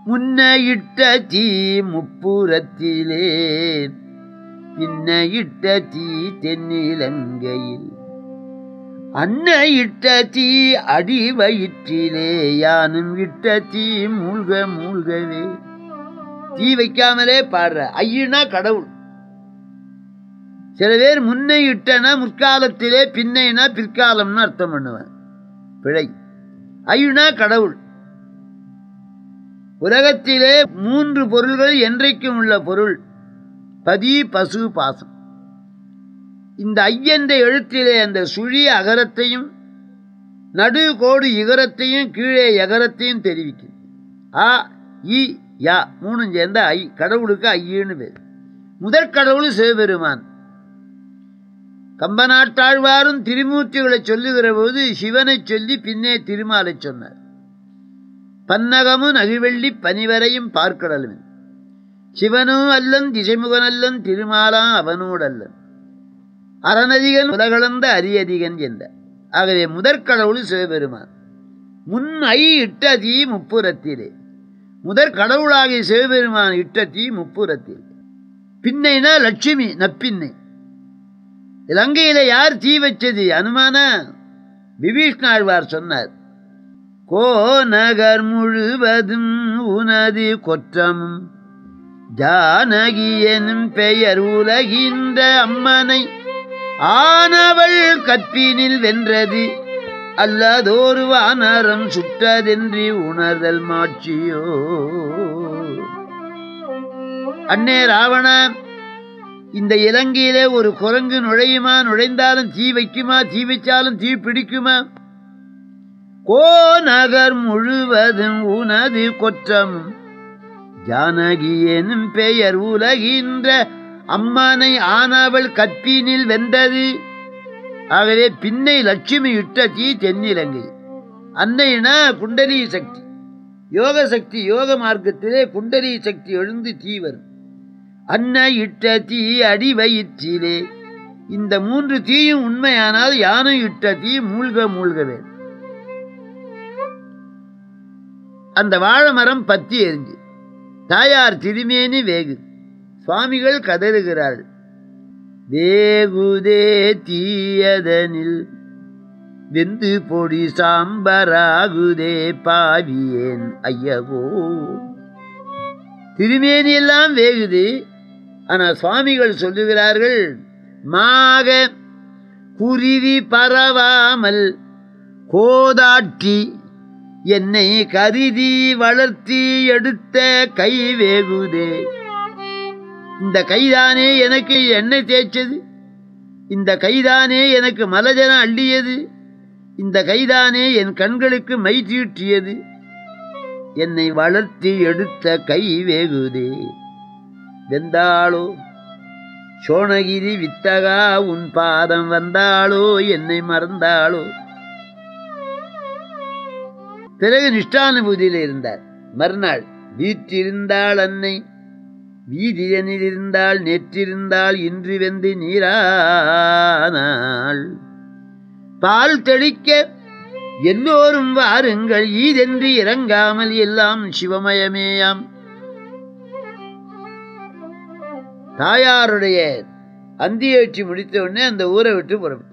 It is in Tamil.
முன்ன இட்ட தீ முப்புறத்திலே பின்ன இட்ட தீ தென்னிலங்கையில் அன்ன இட்ட தீ அடி வயிற்றிலே யானும் இட்ட தீ மூழ்க மூழ்கவே தீ வைக்காமலே பாடுற ஐயனா கடவுள் சில பேர் முன்னை இட்டனா முற்காலத்திலே பின்னைனா பிற்காலம்னு அர்த்தம் பண்ணுவேன் பிழை ஐயுனா கடவுள் உலகத்திலே மூன்று பொருள்கள் என்றைக்கும் உள்ள பொருள் பதி பசு பாசம் இந்த ஐயென்ற எழுத்திலே அந்த சுழி அகரத்தையும் நடு கோடு இகரத்தையும் கீழே எகரத்தையும் தெரிவிக்கும் ஆ இ யா மூணும் சேர்ந்த ஐ கடவுளுக்கு ஐயன்னு பேர் முதற் கடவுள் சிவபெருமான் கம்பநாட்டாழ்வாரும் திருமூர்த்திகளை சொல்லுகிற போது சிவனை சொல்லி பின்னே திருமாலை சொன்னார் பன்னகமும் நகிவெள்ளி பனிவரையும் பார்க்கடலும் சிவனும் அல்லன் திசைமுகன் அல்லன் திருமாலாம் அவனோடல்லன் அறநதிகன் உலகளந்த அரியதிகன் என்ற ஆகவே முதற்கடவுள் சிவபெருமான் முன் ஐ இட்ட தீ முப்புறத்திலே முதற் கடவுளாகிய சிவபெருமான் இட்ட தீ முப்புறத்தில் பின்னைனா லட்சுமி நப்பின்னை இலங்கையில யார் தீ வச்சது அனுமான விபீஷ்ணாழ்வார் சொன்னார் கோ நகர் முழுவதும் உனது கொற்றமும் ஜானகி எனும் பெயர் உலகின்ற அம்மனை ஆனவள் கற்பினில் வென்றது அல்லதோரு வானரம் சுட்டதென்றி உணர்தல் மாட்சியோ அண்ணே ராவண இந்த இலங்கையிலே ஒரு குரங்கு நுழையுமா நுழைந்தாலும் தீ வைக்குமா தீ வச்சாலும் தீ பிடிக்குமா கோ நகர் முழுவதும் உனது கொற்றம் ஜானகி எனும் பெயர் உலகின்ற அம்மானை ஆனவள் கற்பினில் வென்றது ஆகவே பின்னை லட்சுமி இட்ட தீ தென்னிலங்கை அன்னைனா குண்டலி சக்தி யோக சக்தி யோக மார்க்கத்திலே குண்டலி சக்தி எழுந்து தீ வரும் அன்னை இட்ட தீ அடி வயிற்றிலே இந்த மூன்று தீயும் உண்மையானால் யானை இட்ட தீ மூழ்க மூழ்கவே அந்த வாழை மரம் பத்தி எரிஞ்சு தாயார் திருமேனி வேகு சுவாமிகள் கதறுகிறாள் வேகுதே தீயதனில் வெந்து பொடி சாம்பராகுதே பாவியேன் ஐயகோ திருமேனி எல்லாம் வேகுது ஆனா சுவாமிகள் சொல்லுகிறார்கள் மாக குருவி பரவாமல் கோதாட்டி என்னை கருதி வளர்த்தி எடுத்த கை வேகுதே இந்த கைதானே எனக்கு எண்ணெய் தேய்ச்சது இந்த கைதானே எனக்கு மலஜன அள்ளியது இந்த கைதானே என் கண்களுக்கு மை தீட்டியது என்னை வளர்த்தி எடுத்த கை வேகுதே வெந்தாளோ சோணகிரி வித்தகா உன் பாதம் வந்தாளோ என்னை மறந்தாளோ பிறகு நிஷ்டானுபூதியில் இருந்தார் மறுநாள் வீற்றிருந்தாள் அன்னை வீதியனில் இருந்தால் நேற்றிருந்தால் இன்று வெந்து நீரானாள் பால் தெளிக்க எல்லோரும் வாருங்கள் ஈதென்று இறங்காமல் எல்லாம் சிவமயமேயாம் தாயாருடைய அந்தியேற்றி முடித்த உடனே அந்த ஊரை விட்டு புறப்பட்டு